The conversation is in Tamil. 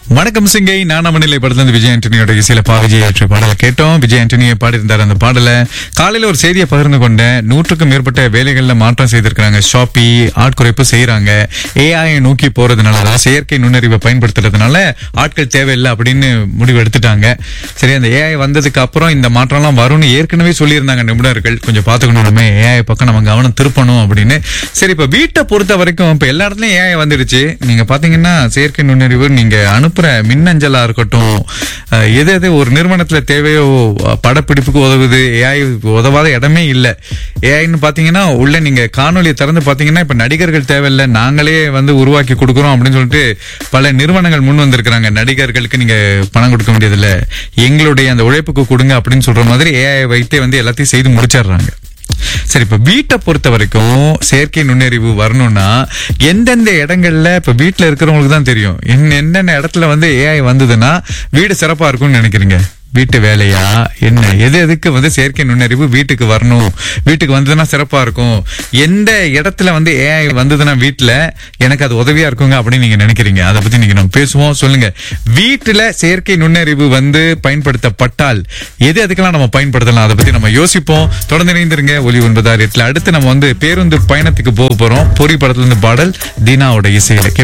வணக்கம் சிங்கை நானாமநிலை படத்துல விஜய் ஆண்டனியோட இசையில பா விஜய் ஆற்றிய பாடலை கேட்டோம் விஜய் ஆண்டனியை பாடியிருந்தார் அந்த பாடல காலையில ஒரு செய்தியை பகிர்ந்து கொண்டேன் நூற்றுக்கும் மேற்பட்ட வேலைகள்ல மாற்றம் செய்திருக்கிறாங்க ஷாப்பி ஆட்குறைப்பு செய்யறாங்க ஏஐ நோக்கி போறதுனால அதாவது செயற்கை நுண்ணறிவை பயன்படுத்துறதுனால ஆட்கள் தேவையில்லை அப்படின்னு முடிவு எடுத்துட்டாங்க சரி அந்த ஏஐ வந்ததுக்கு அப்புறம் இந்த மாற்றம்லாம் வரும்னு ஏற்கனவே சொல்லியிருந்தாங்க நிபுணர்கள் கொஞ்சம் பார்த்துக்கணும் நம்ம ஏஐ பக்கம் நம்ம கவனம் திருப்பணும் அப்படின்னு சரி இப்ப வீட்டை பொறுத்த வரைக்கும் இப்ப எல்லா இடத்துலயும் ஏஐ வந்துடுச்சு நீங்க பாத்தீங்கன்னா செயற்கை நுண்ணறிவு நீங்க அனுப்புற மின்னஞ்சலா இருக்கட்டும் அஹ், எது எது ஒரு நிறுவனத்துல தேவையோ அஹ், படப்பிடிப்புக்கு உதவுது ஏஐ உதவாத இடமே இல்ல ஏஐன்னு பாத்தீங்கன்னா உள்ள நீங்க காணொலியை திறந்து பாத்தீங்கன்னா இப்ப நடிகர்கள் தேவையில்லை நாங்களே வந்து உருவாக்கி கொடுக்குறோம் அப்படின்னு சொல்லிட்டு பல நிறுவனங்கள் முன் வந்திருக்கிறாங்க நடிகர்களுக்கு நீங்க பணம் கொடுக்க வேண்டியதில்ல எங்களுடைய அந்த உழைப்புக்கு கொடுங்க அப்படின்னு சொல்ற மாதிரி ஏஐ வைத்தே வந்து எல்லாத்தையும் செய்து முடிச்சிடுறாங்க சரி இப்ப வீட்டை பொறுத்த வரைக்கும் செயற்கை நுண்ணறிவு வரணும்னா எந்தெந்த இடங்கள்ல இப்ப வீட்டுல இருக்கிறவங்களுக்கு தான் தெரியும் என்ன என்னென்ன இடத்துல வந்து ஏஐ வந்ததுன்னா வீடு சிறப்பா இருக்கும்னு நினைக்கிறீங்க வீட்டு வேலையா என்ன எது எதுக்கு வந்து செயற்கை நுண்ணறிவு வீட்டுக்கு வரணும் வீட்டுக்கு வந்ததுன்னா சிறப்பா இருக்கும் எந்த இடத்துல வந்து ஏஐ வந்ததுன்னா வீட்டுல எனக்கு அது உதவியா இருக்குங்க அப்படின்னு நீங்க நினைக்கிறீங்க அதை பத்தி நீங்க நம்ம பேசுவோம் சொல்லுங்க வீட்டுல செயற்கை நுண்ணறிவு வந்து பயன்படுத்தப்பட்டால் எது எதுக்கெல்லாம் நம்ம பயன்படுத்தலாம் அதை பத்தி நம்ம யோசிப்போம் தொடர்ந்து இணைந்திருங்க ஒலி ஒன்பதாறு எட்டுல அடுத்து நம்ம வந்து பேருந்து பயணத்துக்கு போக போறோம் பொறி படத்துல இருந்து பாடல் தீனாவோட இசையில